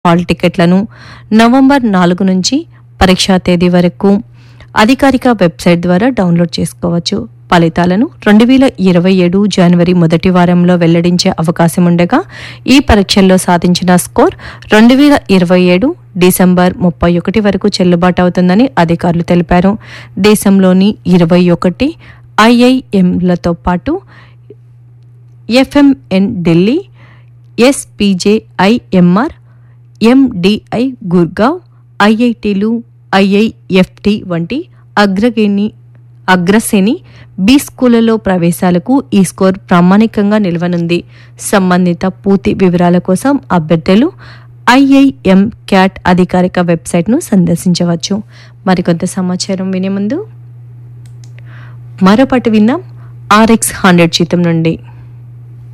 hall టికెట్లను November నాలుగు నుంచి పరీక్షా తేదీ వరకు అధికారిక వెబ్సైట్ ద్వారా డౌన్లోడ్ చేసుకోవచ్చు ఫలితాలను రెండు వేల ఇరవై ఏడు జనవరి మొదటి వారంలో వెల్లడించే అవకాశం ఉండగా ఈ పరీక్షల్లో సాధించిన స్కోర్ రెండు వేల ఇరవై ఏడు డిసెంబర్ ముప్పై ఒకటి వరకు చెల్లుబాటు అవుతుందని అధికారులు తెలిపారు దేశంలోని ఇరవై ఒకటి ఐఐఎంలతో పాటు FMN Delhi SPJIMR MDI Gurgaon ఐఐటీలు ఐఐఎఫ్టి వంటి అగ్రగేణి అగ్రశ్రేణి బి స్కూళ్లలో ప్రవేశాలకు ఈ స్కోర్ ప్రామాణికంగా నిలవనుంది సంబంధిత పూర్తి వివరాల కోసం అభ్యర్థులు ఐఐఎం క్యాట్ అధికారిక వెబ్సైట్ను సందర్శించవచ్చు మరికొంత సమాచారం వినే ముందు మరోపాటి విన్నాం ఆర్ఎక్స్ హండ్రెడ్ చిత్రం నుండి